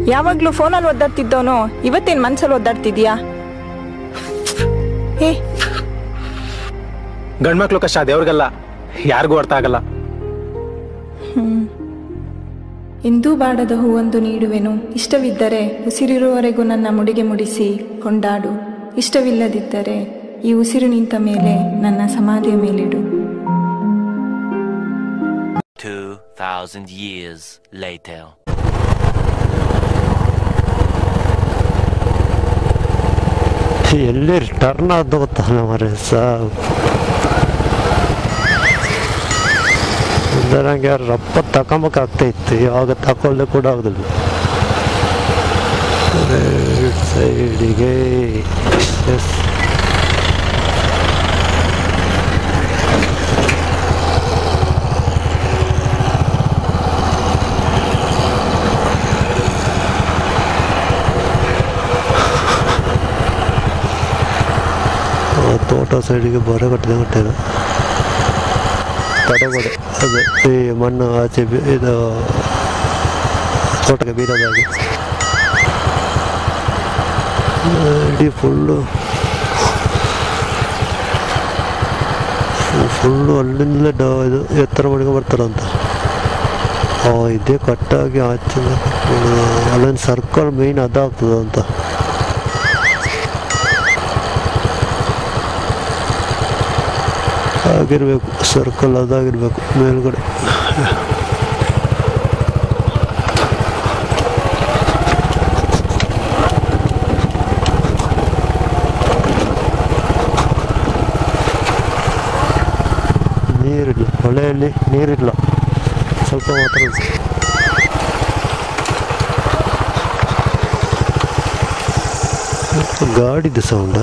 ಯಾವಾಗ್ಲೂ ಫೋನಲ್ಲಿ ಒದ್ದಾಡ್ತಿದ್ದವನು ಇವತ್ತೇನ್ ಮನ್ಸಲ್ಲಿ ಒದ್ದಾಡ್ತಿದ್ಯಾ ಏ ಗಂಡ್ಮಕ್ಳು ಕಷ್ಟ ದೇವ್ರಿಗಲ್ಲ ಯಾರಿಗೂ ಅರ್ಥ ಆಗಲ್ಲ ಎಂದೂ ಬಾಡದ ಹೂವೊಂದು ನೀಡುವೆನು ಇಷ್ಟವಿದ್ದರೆ ಉಸಿರಿರುವವರೆಗೂ ನನ್ನ ಮುಡಿಗೆ ಮುಡಿಸಿ ಕೊಂಡಾಡು ಇಷ್ಟವಿಲ್ಲದಿದ್ದರೆ ಈ ಉಸಿರು ನಿಂತ ಮೇಲೆ ನನ್ನ ಸಮಾಧಿಯ ಮೇಲಿಡು 2,000 years later. ಎಲ್ಲಿ ಟರ್ನ್ ಆದ್ದು ಗೊತ್ತಲ್ಲ ಮರೆ ಸಾವು ನಂಗೆ ರಪ್ಪ ತಗೊಂಬೇಕಾಗ್ತಾ ಇತ್ತು ಇವಾಗ ತಗೊಳ್ಳೆ ಕೂಡ ಆಗುದಿಲ್ಲ ರೈಟ್ ಸೈಡಿಗೆ ಎಸ್ ತೋಟ ಸೈಡಿಗೆ ಬರ ಕಟ್ಟಿದ ಕಟ್ಟಿದ ತಡೆಗೋಡೆ ಅದು ಈ ಮಣ್ಣು ಆಚೆ ಬಿ- ಇದು ತೋಟಕ್ಕೆ ಬೀರೋದಾಗಿ ಇಡೀ ಫುಲ್ಲು ಫುಲ್ಲು ಅಲ್ಲಿಂದಲೇ ಡ ಇದು ಎತ್ತರ ಮನೆಗೆ ಬರ್ತಾರಂತ ಆ ಇದೇ ಕಟ್ಟಾಗಿ ಆಚೆ ಅಲ್ಲೊಂದು ಸರ್ಕಲ್ ಮೇಯ್ನ್ ಅದಾಗ್ತದಂತ ಆಗಿರ್ಬೇಕು ಸರ್ಕಲ್ ಅದಾಗಿರ್ಬೇಕು ಮೇಲ್ಗಡೆ ನೀರಿಲ್ಲ ಹೊಳೆಯಲ್ಲಿ ನೀರಿಲ್ಲ ಸ್ವಲ್ಪ ಮಾತ್ರ ಉಂಟು. ಗಾಡಿದು ಸೌಂಡ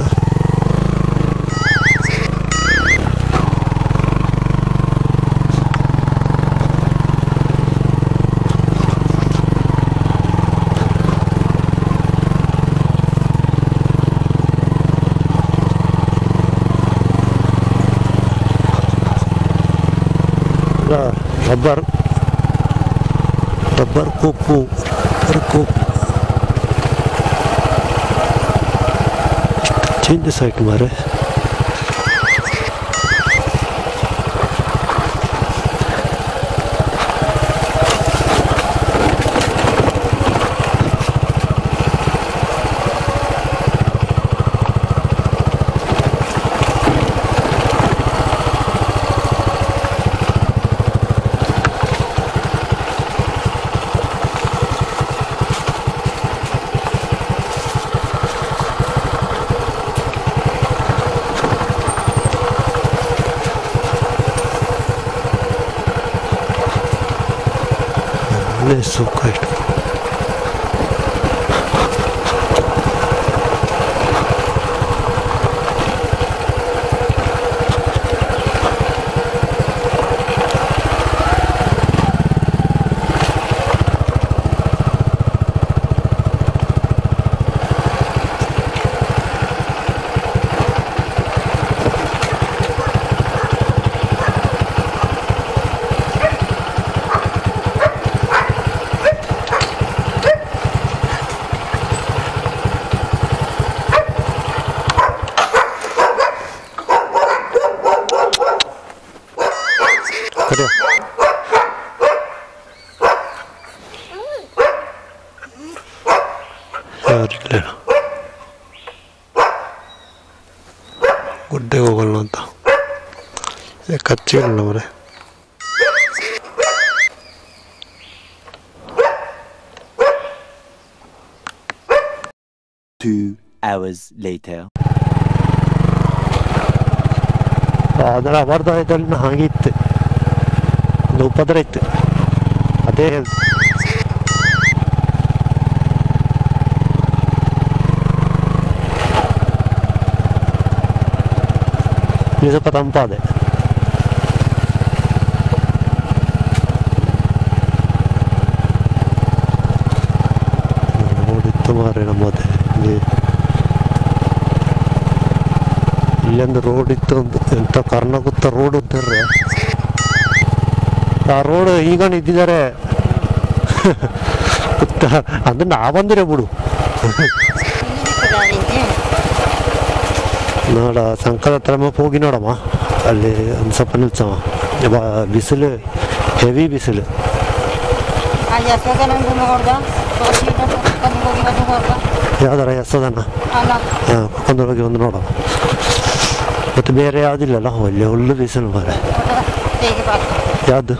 ರಬ್ಬರ್ ರಬ್ಬರ್ ಕೊಪ್ಪು ರಬ್ಬರ್ ಕೊಪ್ಪು ಚೇಂಜಸ್ ಆಯ್ತು ಮಾರೆ ಒಳ್ಳೆ ಸುಖ ಇಟ್ಟು ಕರೆ ಯಾರಿಲ್ಲ ಗುಡ್ಡೆ ಹೋಗಲ್ಲ ಅಂತ ಕಚ್ಚಿಲ್ಲ ಅವರೇ Two hours later. ಅದರ ಅಪರ್ಧಾಯದಲ್ಲಿ ಹಾಗೆ ಇತ್ತು ಒಂದು ಉಪದ್ರ ಇತ್ತು ಅದೇ ಹೇಳ್ತು ಇದು ಸ್ವಲ್ಪ ತಂಪಾದೆ ನೋಡಿತ್ತು ಮಾರೆ ನಮ್ಮದೆ ಇಲ್ಲಿ ಇಲ್ಲೊಂದು ರೋಡ್ ಇತ್ತು ಒಂದು ಎಂತ ಕರ್ನಾಗುತ್ತ ರೋಡ್ ಅಂತಾರೆ ಆ ರೋಡ್ ಈಗ ಇದ್ದಿದ್ದಾರೆ ಕುತ್ತ ಅಂದ್ರೆ ನಾ ಬಂದಿರೇ ಬಿಡು ನೋಡ ಸಂಕಲ ಹತ್ರ ಹೋಗಿ ನೋಡಮ್ಮ ಅಲ್ಲಿ ಒಂದು ಸ್ವಲ್ಪ ನಿಲ್ಸವ ಬಾ ಬಿಸಿಲು ಹೆವಿ ಬಿಸಿಲು ಅಲ್ಲಿ ಎಷ್ಟೊತ್ತನಂದು ನೋಡ್ದ ಹೋಗಿ ಬಂದು ಹೋಗ ಯಾವ್ದಾರ ಎಸದನ್ನ ಅಲ್ಲ ಹಾಂ ಕುಕ್ಕಂದೊಳಗೆ ಒಂದು ನೋಡಮ್ಮ ಮತ್ತು ಬೇರೆ ಯಾವುದಿಲ್ಲಲ್ಲ ಒಳ್ಳೆ ಹುಲ್ಲು ಬಿಸಿಲು ಮಾರೆ ಹೇಗೆ ಬಾಕ ಯಾವುದು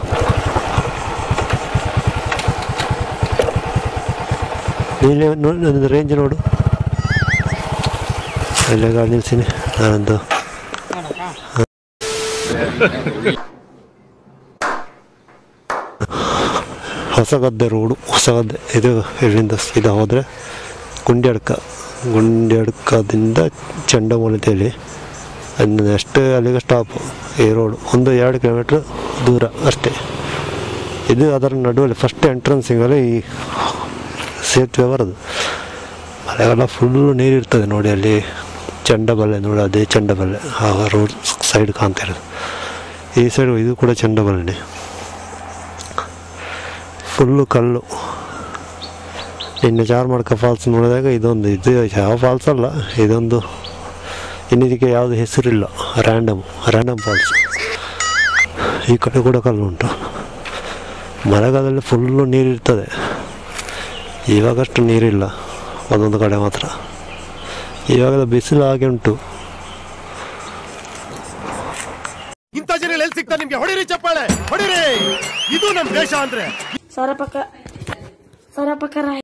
ನೀಲೆ ಒಂದು ರೇಂಜ್ ನೋಡು ಅಲ್ಲೇ ಗಾಡಿ ನಿಲ್ಸಿನಿ ನಾನೊಂದು ಹೊಸ ಗದ್ದೆ ರೋಡು ಹೊಸ ಗದ್ದೆ ಇದು ಇಲ್ಲಿಂದ ಸೀದಾ ಹೋದರೆ ಗುಂಡ್ಯಡ್ಕ ಗುಂಡ್ಯಡ್ಕದಿಂದ ಚಂಡಮೂಲತೆಯಲ್ಲಿ ಅನ್ನು ಅಷ್ಟೇ ಅಲ್ಲಿಗೆ ಸ್ಟಾಪ್ ಈ ರೋಡು ಒಂದು ಎರಡು ಕಿಲೋಮೀಟ್ರ್ ದೂರ ಅಷ್ಟೇ ಇದು ಅದರ ನಡುವಲ್ಲಿ ಫಸ್ಟ್ ಎಂಟ್ರೆನ್ಸಿಂಗಲ್ಲಿ ಈ ಸೇತುವೆ ಬರೋದು ಮಳೆಗಾಲ ಫುಲ್ಲು ನೀರಿರ್ತದೆ ನೋಡಿ ಅಲ್ಲಿ ಚಂಡಬಲ್ಲೆ ನೋಡಿ ಅದೇ ಚಂಡಬಲ್ಲೆ ಆ ರೋಡ್ ಸೈಡ್ ಕಾಣ್ತಾ ಇರೋದು ಈ ಸೈಡ್ ಇದು ಕೂಡ ಚಂಡಬಲ್ಲೆನೇ ಫುಲ್ಲು ಕಲ್ಲು ಇನ್ನು ಚಾರ್ಮಡ್ಕ ಫಾಲ್ಸ್ ನೋಡಿದಾಗ ಇದೊಂದು ಇದು ಯಾವ ಫಾಲ್ಸ್ ಅಲ್ಲ ಇದೊಂದು ಇನ್ನಿದಕ್ಕೆ ಯಾವುದು ಹೆಸರಿಲ್ಲ ರ್ಯಾಂಡಮ್ ರ್ಯಾಂಡಮ್ ಫಾಲ್ಸ್ ಈ ಕಡೆ ಕೂಡ ಕಲ್ಲು ಉಂಟು ಮಳೆಗಾಲದಲ್ಲಿ ಫುಲ್ಲು ನೀರಿರ್ತದೆ ಇವಾಗಷ್ಟು ನೀರಿಲ್ಲ ಒಂದೊಂದು ಕಡೆ ಮಾತ್ರ ಇವಾಗ ಬಿಸಿಲು ಹಾಗೆ ಉಂಟು ಇಂಥ ಜನ ಎಲ್ಲಿ ಸಿಗ್ತಾರೆ ನಿಮ್ಗೆ ಹೊಡಿರಿ ಚಪ್ಪಾಳೆ ಹೊಡಿರಿ ಇದು ನಮ್ ದೇಶ ಅಂದ್ರೆ Sarapaka. Sarapaka